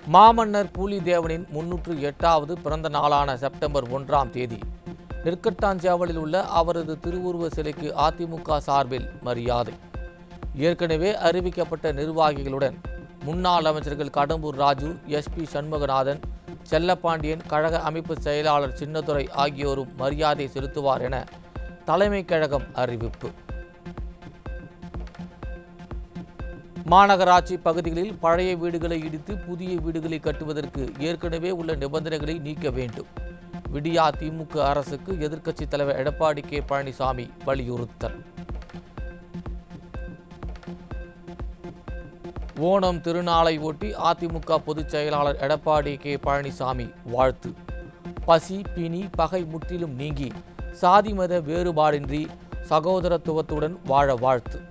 மாமன்னர் பூலிதேவனின் முன்னூற்று எட்டாவது பிறந்த நாளான செப்டம்பர் ஒன்றாம் தேதி நெற்கட்டாஞ்சாவலில் உள்ள அவரது திருவுருவ சிலைக்கு அதிமுக சார்பில் மரியாதை ஏற்கனவே அறிவிக்கப்பட்ட நிர்வாகிகளுடன் முன்னாள் அமைச்சர்கள் கடம்பூர் ராஜு எஸ்பி சண்முகநாதன் செல்லப்பாண்டியன் கழக அமைப்பு செயலாளர் சின்னதுரை ஆகியோரும் மரியாதை செலுத்துவார் என தலைமை கழகம் அறிவிப்பு மாநகராட்சி பகுதிகளில் பழைய வீடுகளை இடித்து புதிய வீடுகளை கட்டுவதற்கு ஏற்கனவே உள்ள நிபந்தனைகளை நீக்க வேண்டும் விடியா திமுக அரசுக்கு எதிர்க்கட்சித் தலைவர் எடப்பாடி கே பழனிசாமி வலியுறுத்தல் ஓணம் திருநாளை ஒட்டி அதிமுக பொதுச் செயலாளர் எடப்பாடி கே பழனிசாமி வாழ்த்து பசி பிணி பகை முற்றிலும் நீங்கி சாதி மத வேறுபாடின்றி சகோதரத்துவத்துடன் வாழ வாழ்த்து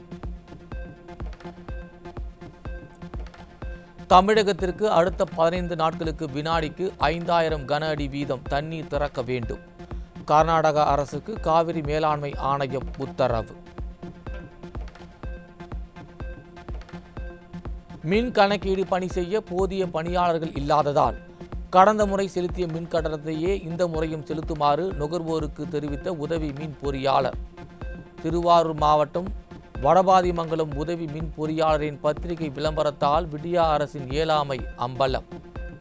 தமிழகத்திற்கு அடுத்த பதினைந்து நாட்களுக்கு வினாடிக்கு ஐந்தாயிரம் கன அடி வீதம் தண்ணீர் திறக்க வேண்டும் கர்நாடக அரசுக்கு காவிரி மேலாண்மை ஆணையம் உத்தரவு மின் கணக்கீடு பணி செய்ய போதிய பணியாளர்கள் இல்லாததால் கடந்த முறை செலுத்திய மின் கட்டணத்தையே இந்த முறையும் செலுத்துமாறு நுகர்வோருக்கு தெரிவித்த உதவி மின் பொறியாளர் திருவாரூர் மாவட்டம் வடபாதிமங்கலம் உதவி மின் பொறியாளரின் பத்திரிகை விளம்பரத்தால் விடியா அரசின் இயலாமை அம்பலம்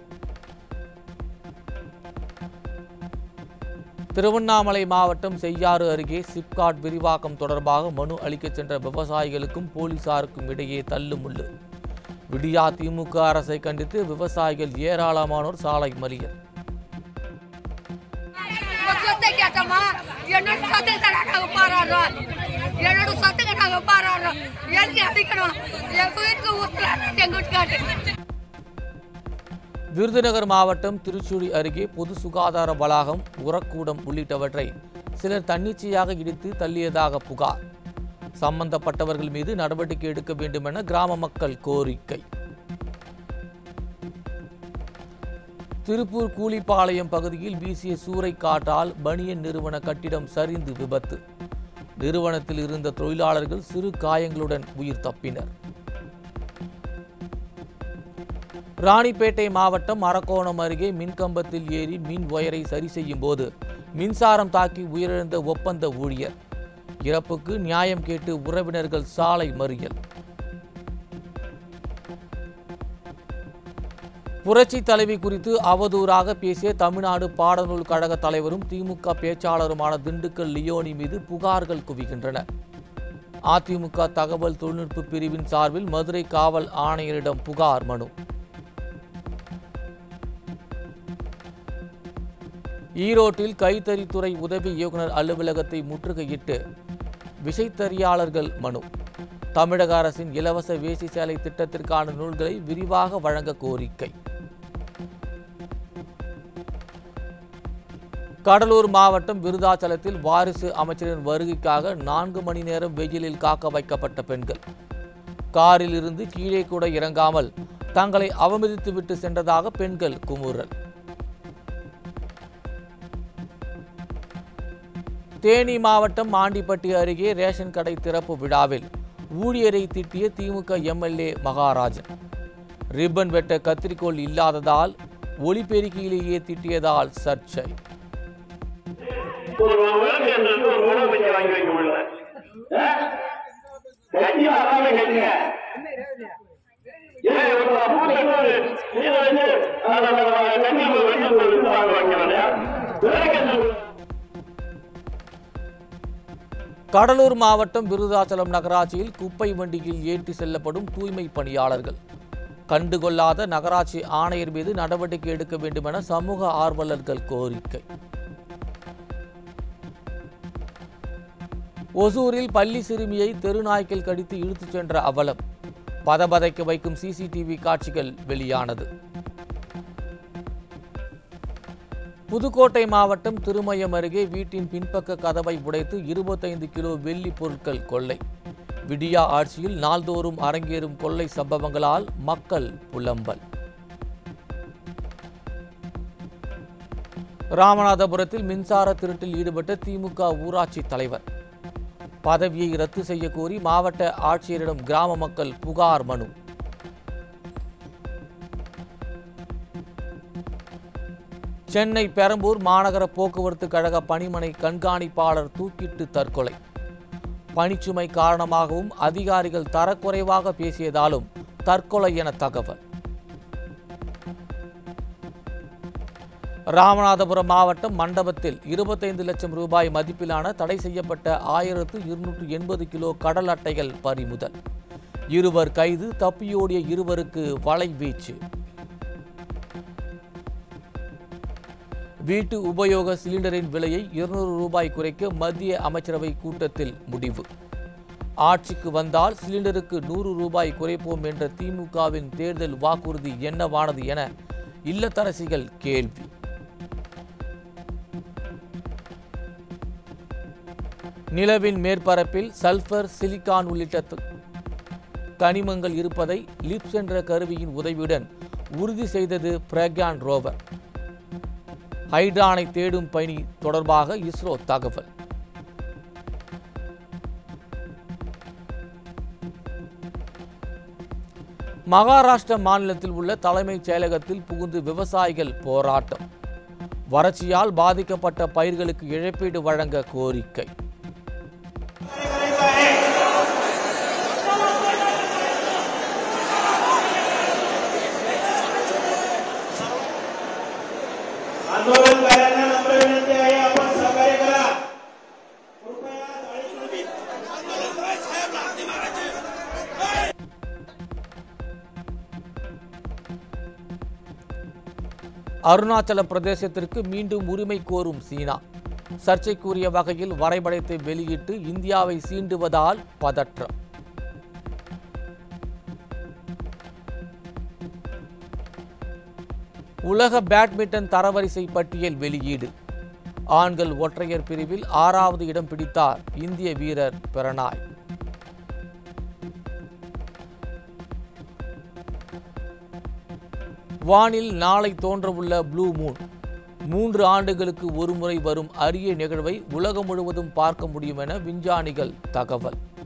திருவண்ணாமலை மாவட்டம் செய்யாறு அருகே சிப்காட் விரிவாக்கம் தொடர்பாக மனு அளிக்கச் சென்ற விவசாயிகளுக்கும் போலீசாருக்கும் இடையே தள்ளுமுள்ளு விடியா திமுக அரசை கண்டித்து விவசாயிகள் ஏராளமானோர் சாலை மறியல் சொத்தை கேட்டோமா என்னோட சொத்தை நாங்க பாராடுறோம் என்னோட சொத்துக்கு நாங்க பாராடுறோம் எழுதி அடிக்கணும் எங்க வீட்டுக்கு ஊத்துறாரு எங்க வீட்டுக்காட்டு விருதுநகர் மாவட்டம் திருச்சுழி அருகே பொது சுகாதார வளாகம் உரக்கூடம் உள்ளிட்டவற்றை சிலர் தன்னிச்சையாக இடித்து தள்ளியதாக புகார் சம்பந்தப்பட்டவர்கள் மீது நடவடிக்கை எடுக்க வேண்டும் என கிராம மக்கள் கோரிக்கை திருப்பூர் கூலிப்பாளையம் பகுதியில் வீசிய சூறை காற்றால் பனியன் நிறுவன கட்டிடம் சரிந்து விபத்து நிறுவனத்தில் இருந்த தொழிலாளர்கள் சிறு காயங்களுடன் உயிர் தப்பினர் ராணிப்பேட்டை மாவட்டம் அரக்கோணம் அருகே மின்கம்பத்தில் ஏறி மின் ஒயரை சரி செய்யும் போது மின்சாரம் தாக்கி உயிரிழந்த ஒப்பந்த ஊழியர் இறப்புக்கு நியாயம் கேட்டு உறவினர்கள் சாலை மறியல் புரட்சி தலைவி குறித்து அவதூறாக பேசிய தமிழ்நாடு பாடநூல் கழக தலைவரும் திமுக பேச்சாளருமான திண்டுக்கல் லியோனி மீது புகார்கள் குவிகின்றன அதிமுக தகவல் தொழில்நுட்ப பிரிவின் சார்பில் மதுரை காவல் ஆணையரிடம் புகார் மனு ஈரோட்டில் கைத்தறித்துறை உதவி இயக்குனர் அலுவலகத்தை முற்றுகையிட்டு விசைத்தறியாளர்கள் மனு தமிழக அரசின் இலவச வேசி சேலை திட்டத்திற்கான நூல்களை விரிவாக வழங்க கோரிக்கை கடலூர் மாவட்டம் விருதாச்சலத்தில் வாரிசு அமைச்சரின் வருகைக்காக நான்கு மணி நேரம் வெயிலில் காக்க வைக்கப்பட்ட பெண்கள் காரில் இருந்து கீழே கூட இறங்காமல் தங்களை அவமதித்துவிட்டு சென்றதாக பெண்கள் குமுறல் தேனி மாவட்டம் ஆண்டிப்பட்டி அருகே ரேஷன் கடை திறப்பு விழாவில் ஊழியரை திட்டிய திமுக எம்எல்ஏ மகாராஜன் ரிப்பன் வெட்ட கத்திரிக்கோள் இல்லாததால் ஒலிபெருக்கியிலேயே திட்டியதால் சர்ச்சை ஒரு உலகம் என்றது ஒரு உணவு வச்சு வாங்கி வைக்க முடியல கட்சி வராம கட்சிங்க ஏன் ஒரு பூனை ஒரு இதை வந்து அதை கட்சி வெட்டி ஒரு வாங்க வைக்கிறேன் விளக்கத்தில் கடலூர் மாவட்டம் விருதாச்சலம் நகராட்சியில் குப்பை வண்டியில் ஏற்றி செல்லப்படும் தூய்மை பணியாளர்கள் கண்டுகொள்ளாத நகராட்சி ஆணையர் மீது நடவடிக்கை எடுக்க வேண்டும் என சமூக ஆர்வலர்கள் கோரிக்கை ஒசூரில் பள்ளி சிறுமியை தெருநாய்க்கள் கடித்து இழுத்துச் சென்ற அவலம் பதபதைக்க வைக்கும் சிசிடிவி காட்சிகள் வெளியானது புதுக்கோட்டை மாவட்டம் திருமயம் அருகே வீட்டின் பின்பக்க கதவை உடைத்து இருபத்தைந்து கிலோ வெள்ளி பொருட்கள் கொள்ளை விடியா ஆட்சியில் நாள்தோறும் அரங்கேறும் கொள்ளை சம்பவங்களால் மக்கள் புலம்பல் ராமநாதபுரத்தில் மின்சார திருட்டில் ஈடுபட்ட திமுக ஊராட்சி தலைவர் பதவியை ரத்து செய்ய கோரி மாவட்ட ஆட்சியரிடம் கிராம மக்கள் புகார் மனு சென்னை பெரம்பூர் மாநகர போக்குவரத்து கழக பணிமனை கண்காணிப்பாளர் தூக்கிட்டு தற்கொலை பணிச்சுமை காரணமாகவும் அதிகாரிகள் தரக்குறைவாக பேசியதாலும் தற்கொலை என தகவல் ராமநாதபுரம் மாவட்டம் மண்டபத்தில் இருபத்தைந்து லட்சம் ரூபாய் மதிப்பிலான தடை செய்யப்பட்ட ஆயிரத்து இருநூற்று எண்பது கிலோ கடல் அட்டைகள் பறிமுதல் இருவர் கைது தப்பியோடிய இருவருக்கு வலை வீச்சு வீட்டு உபயோக சிலிண்டரின் விலையை இருநூறு ரூபாய் குறைக்க மத்திய அமைச்சரவை கூட்டத்தில் முடிவு ஆட்சிக்கு வந்தால் சிலிண்டருக்கு நூறு ரூபாய் குறைப்போம் என்ற திமுகவின் தேர்தல் வாக்குறுதி என்னவானது என இல்லத்தரசிகள் கேள்வி நிலவின் மேற்பரப்பில் சல்பர் சிலிக்கான் உள்ளிட்ட த- கனிமங்கள் இருப்பதை லிப்ஸ் என்ற கருவியின் உதவியுடன் உறுதி செய்தது பிரக்யான் ரோவர் ஹைட்ரானை தேடும் பணி தொடர்பாக இஸ்ரோ தகவல் மகாராஷ்டிர மாநிலத்தில் உள்ள தலைமைச் செயலகத்தில் புகுந்து விவசாயிகள் போராட்டம் வறட்சியால் பாதிக்கப்பட்ட பயிர்களுக்கு இழப்பீடு வழங்க கோரிக்கை आंदोलनकाऱ्यांना नम्र विनंती आहे आपण सहकार्य करा कृपया जाळी அருணாச்சல பிரதேசத்திற்கு மீண்டும் உரிமை கோரும் சீனா சர்ச்சைக்குரிய வகையில் வரைபடத்தை வெளியிட்டு இந்தியாவை சீண்டுவதால் பதற்றம் உலக பேட்மிண்டன் தரவரிசை பட்டியல் வெளியீடு ஆண்கள் ஒற்றையர் பிரிவில் ஆறாவது இடம் பிடித்தார் இந்திய வீரர் பிரணாய் வானில் நாளை தோன்றவுள்ள ப்ளூ மூன் மூன்று ஆண்டுகளுக்கு ஒருமுறை வரும் அரிய நிகழ்வை உலகம் முழுவதும் பார்க்க முடியும் என விஞ்ஞானிகள் தகவல்